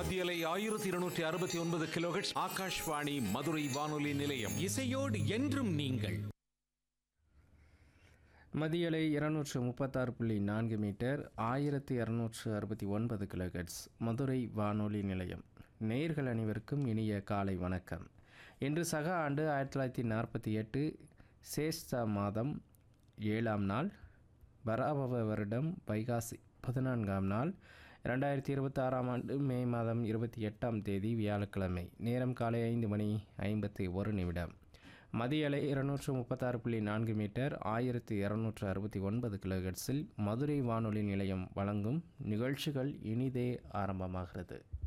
மத்தியலை ஆயிரத்தி இருநூற்றி அறுபத்தி ஒன்பது கிலோஹெட்ஸ் ஆகாஷ்வாணி மதுரை வானொலி நிலையம் இசையோடு என்றும் நீங்கள் மதியலை இருநூற்று முப்பத்தாறு புள்ளி நான்கு மீட்டர் ஆயிரத்தி இரநூற்று அறுபத்தி ஒன்பது கிலோஹெட்ஸ் மதுரை வானொலி நிலையம் நேயர்கள் அனைவருக்கும் இனிய காலை வணக்கம் இன்று சக ஆண்டு ஆயிரத்தி தொள்ளாயிரத்தி நாற்பத்தி எட்டு சேஷ்ட மாதம் ஏழாம் நாள் பராபவ வருடம் வைகாசி பதினான்காம் நாள் ரெண்டாயிரத்தி இருபத்தாறாம் ஆண்டு மே மாதம் இருபத்தி எட்டாம் தேதி வியாழக்கிழமை நேரம் காலை ஐந்து மணி ஐம்பத்தி ஒரு நிமிடம் மதிய அலை இருநூற்று முப்பத்தாறு புள்ளி நான்கு மீட்டர் ஆயிரத்தி இரநூற்று அறுபத்தி ஒன்பது கிலோஹெர்ட்ஸில் மதுரை வானொலி நிலையம் வழங்கும் நிகழ்ச்சிகள் இனிதே ஆரம்பமாகிறது